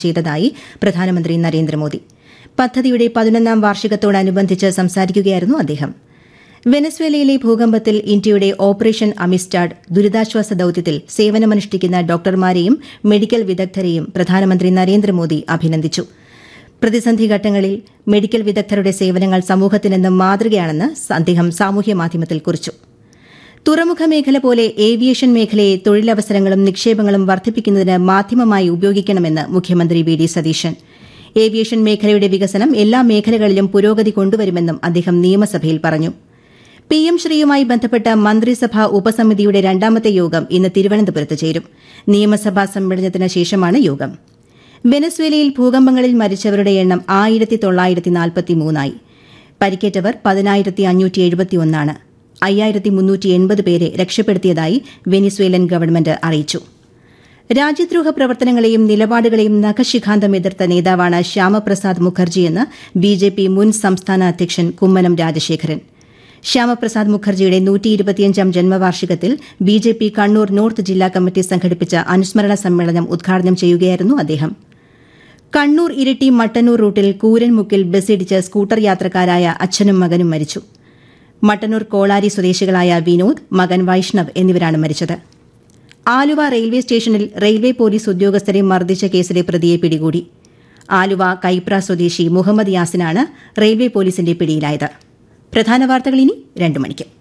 ചെയ്തതായി പ്രധാനമന്ത്രി നരേന്ദ്രമോദി പദ്ധതിയുടെ പതിനൊന്നാം വാർഷികത്തോടനുബന്ധിച്ച് സംസാരിക്കുകയായിരുന്നു അദ്ദേഹം വെനസ്വേലയിലെ ഭൂകമ്പത്തിൽ ഇന്ത്യയുടെ ഓപ്പറേഷൻ അമിസ്റ്റാഡ് ദുരിതാശ്വാസ ദൌത്യത്തിൽ സേവനമനുഷ്ഠിക്കുന്ന ഡോക്ടർമാരെയും മെഡിക്കൽ വിദഗ്ധരെയും പ്രധാനമന്ത്രി നരേന്ദ്രമോദി അഭിനന്ദിച്ചു പ്രതിസന്ധി ഘട്ടങ്ങളിൽ മെഡിക്കൽ വിദഗ്ധരുടെ സേവനങ്ങൾ സമൂഹത്തിനെന്നും മാതൃകയാണെന്ന് അദ്ദേഹം സാമൂഹ്യമാധ്യമത്തിൽ കുറിച്ചു തുറമുഖ മേഖല പോലെ ഏവിയേഷൻ മേഖലയെ തൊഴിലവസരങ്ങളും നിക്ഷേപങ്ങളും വർദ്ധിപ്പിക്കുന്നതിന് മാധ്യമമായി ഉപയോഗിക്കണമെന്ന് മുഖ്യമന്ത്രി വി ഡി സതീശൻ ഏവിയേഷൻ മേഖലയുടെ വികസനം എല്ലാ മേഖലകളിലും പുരോഗതി കൊണ്ടുവരുമെന്നും അദ്ദേഹം നിയമസഭയിൽ പറഞ്ഞു പിഎം ശ്രീയുമായി ബന്ധപ്പെട്ട മന്ത്രിസഭാ ഉപസമിതിയുടെ രണ്ടാമത്തെ യോഗം ഇന്ന് തിരുവനന്തപുരത്ത് ചേരും നിയമസഭാ സമ്മേളനത്തിന് ശേഷമാണ് യോഗം വെനസ്വേലയിൽ ഭൂകമ്പങ്ങളിൽ മരിച്ചവരുടെ എണ്ണം ആയിരത്തി തൊള്ളായിരത്തി നാൽപ്പത്തിമൂന്നായി പരിക്കേറ്റവർ പതിനായിരത്തി അഞ്ഞൂറ്റി എഴുപത്തിയൊന്നാണ് അയ്യായിരത്തി മുന്നൂറ്റി എൺപത് പേരെ രക്ഷപ്പെടുത്തിയതായി വെനിസ്വേലൻ ഗവൺമെന്റ് അറിയിച്ചു രാജ്യദ്രോഹ പ്രവർത്തനങ്ങളെയും നിലപാടുകളെയും നഖശിഖാന്തം എതിർത്ത നേതാവാണ് ശ്യാമപ്രസാദ് മുഖർജിയെന്ന് ബിജെപി മുൻ സംസ്ഥാന അധ്യക്ഷൻ കുമ്മനം രാജശേഖരൻ ശ്യാമപ്രസാദ് മുഖർജിയുടെ നൂറ്റിയിരുപത്തിയഞ്ചാം ജന്മവാർഷികത്തിൽ ബിജെപി കണ്ണൂർ നോർത്ത് ജില്ലാ കമ്മിറ്റി സംഘടിപ്പിച്ച അനുസ്മരണ സമ്മേളനം ഉദ്ഘാടനം ചെയ്യുകയായിരുന്നു അദ്ദേഹം കണ്ണൂർ ഇരിട്ടി മട്ടന്നൂർ റൂട്ടിൽ കൂരൻമുക്കിൽ ബസ്സിടിച്ച് സ്കൂട്ടർ യാത്രക്കാരായ അച്ഛനും മകനും മരിച്ചു മട്ടന്നൂർ കോളാരി സ്വദേശികളായ വിനോദ് മകൻ വൈഷ്ണവ് എന്നിവരാണ് മരിച്ചത് ആലുവ റെയിൽവേ സ്റ്റേഷനിൽ റെയിൽവേ പോലീസ് ഉദ്യോഗസ്ഥരെ മർദ്ദിച്ച കേസിലെ പ്രതിയെ പിടികൂടി ആലുവ കൈപ്ര സ്വദേശി മുഹമ്മദ് യാസിനാണ് റെയിൽവേ പോലീസിന്റെ പിടിയിലായത് പ്രധാന വാർത്തകൾ ഇനി രണ്ടു മണിക്ക്